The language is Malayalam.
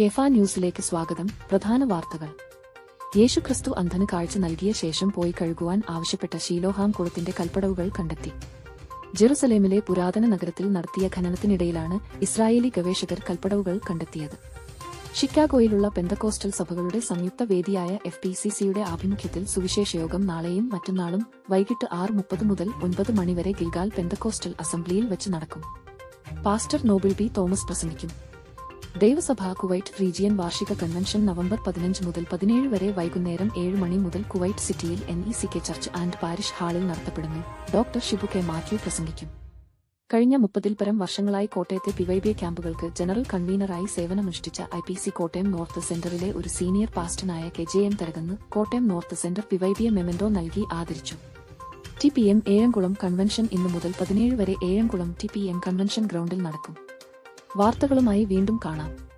കേഫ ന്യൂസിലേക്ക് സ്വാഗതം പ്രധാന വാർത്തകൾ യേശുക്രിസ്തു അന്ധന് കാഴ്ച നൽകിയ ശേഷം പോയി കഴുകുവാൻ ആവശ്യപ്പെട്ട ഷീലോഹാം കുളത്തിന്റെ കൽപ്പടവുകൾ കണ്ടെത്തി ജെറുസലേമിലെ പുരാതന നഗരത്തിൽ നടത്തിയ ഖനനത്തിനിടയിലാണ് ഇസ്രായേലി ഗവേഷകർ കൽപ്പടവുകൾ കണ്ടെത്തിയത് ഷിക്കാഗോയിലുള്ള പെന്തക്കോസ്റ്റൽ സഭകളുടെ സംയുക്ത വേദിയായ എഫ് പി സി സിയുടെ ആഭിമുഖ്യത്തിൽ സുവിശേഷയോഗം നാളെയും മറ്റന്നാളും വൈകിട്ട് ആറ് മുപ്പത് മുതൽ ഒൻപത് മണിവരെ ഗിൽഗാൽ പെന്തക്കോസ്റ്റൽ അസംബ്ലിയിൽ വെച്ച് നടക്കും പാസ്റ്റർ നോബിൾ ബി തോമസ് പ്രസംഗിക്കും ദൈവസഭ കുവൈറ്റ് റീജിയൻ വാർഷിക കൺവെൻഷൻ നവംബർ പതിനഞ്ച് മുതൽ പതിനേഴ് വരെ വൈകുന്നേരം ഏഴ് മണി മുതൽ കുവൈറ്റ് സിറ്റിയിൽ N E C K church and parish ഹാളിൽ നടത്തപ്പെടുന്നു ഡോക്ടർ ഷിബു കെ മാത്യു പ്രസംഗിക്കും കഴിഞ്ഞ മുപ്പതിൽ പരം വർഷങ്ങളായി കോട്ടയത്തെ പിവൈബിയ ക്യാമ്പുകൾക്ക് ജനറൽ കൺവീനറായി സേവനമനുഷ്ഠിച്ച I P C Kottayam north സെന്ററിലെ ഒരു സീനിയർ പാസ്റ്റനായ കെ ജെ എം തരകന്ന് കോട്ടയം നോർത്ത് സെന്റർ പിവൈബിയ മെമന്റോ നൽകി ആദരിച്ചു T P M Ezhamkulam convention ഇന്നു മുതൽ പതിനേഴ് വരെ Ezhamkulam T P M convention ഗ്രൗണ്ടിൽ നടക്കും വാർത്തകളുമായി വീണ്ടും കാണാം